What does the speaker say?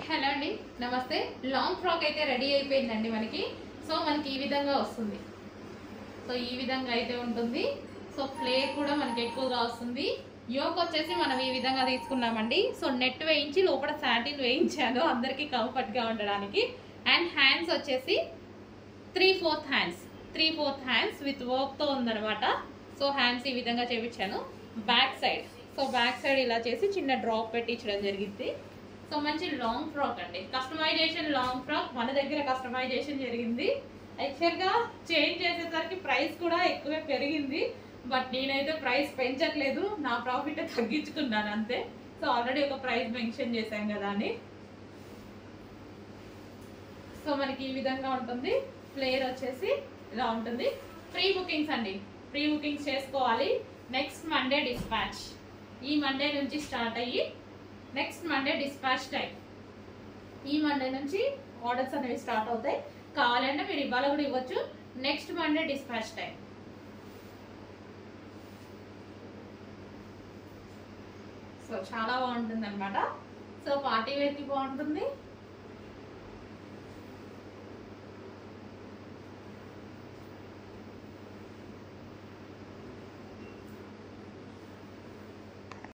hello అండి నమస్తే long frock అయితే రెడీ అయిపోయిందండి మనకి సో మనకి ఈ విధంగా వస్తుంది సో ఈ విధంగా అయితే ఉంటుంది సో ఫ్లేర్ కూడా మనకి ఎక్కువగా వస్తుంది యోక్ వచ్చేసి మనం ఈ విధంగా తీసుకున్నామండి సో నెట్ వేయించి లోపల శాటిన్ వేయించాను అందరికీ కంఫర్ట్గా ఉండడానికి అండ్ హ్యాండ్స్ వచ్చేసి three fourth hands three fourth hands with వర్క్తో ఉందన్నమాట సో హ్యాండ్స్ ఈ విధంగా చేపించాను back side so back side ఇలా చేసి చిన్న డ్రాప్ పెట్టించడం జరిగింది సో మంచి లాంగ్ ఫ్రాక్ అండి కస్టమైజేషన్ లాంగ్ ఫ్రాక్ మన దగ్గర కస్టమైజేషన్ జరిగింది యాక్చువల్గా చేంజ్ చేసేసరికి ప్రైస్ కూడా ఎక్కువే పెరిగింది బట్ నేనైతే ప్రైస్ పెంచట్లేదు నా ప్రాఫిట్ తగ్గించుకున్నాను అంతే సో ఆల్రెడీ ఒక ప్రైస్ మెన్షన్ చేశాం కదా అని సో మనకి ఈ విధంగా ఉంటుంది ఫ్లేర్ వచ్చేసి ఇలా ఉంటుంది ప్రీ బుకింగ్స్ అండి ప్రీ బుకింగ్స్ చేసుకోవాలి నెక్స్ట్ మండే డిస్పాచ్ ఈ మండే నుంచి స్టార్ట్ అయ్యి నెక్స్ట్ మండే డిస్పాచ్ టైం ఈ మండే నుంచి ఆర్డర్స్ అనేవి స్టార్ట్ అవుతాయి కావాలంటే మీరు ఇవాళ కూడా ఇవ్వచ్చు next Monday dispatch time so చాలా బాగుంటుంది అనమాట సో పార్టీ వేర్కి బాగుంటుంది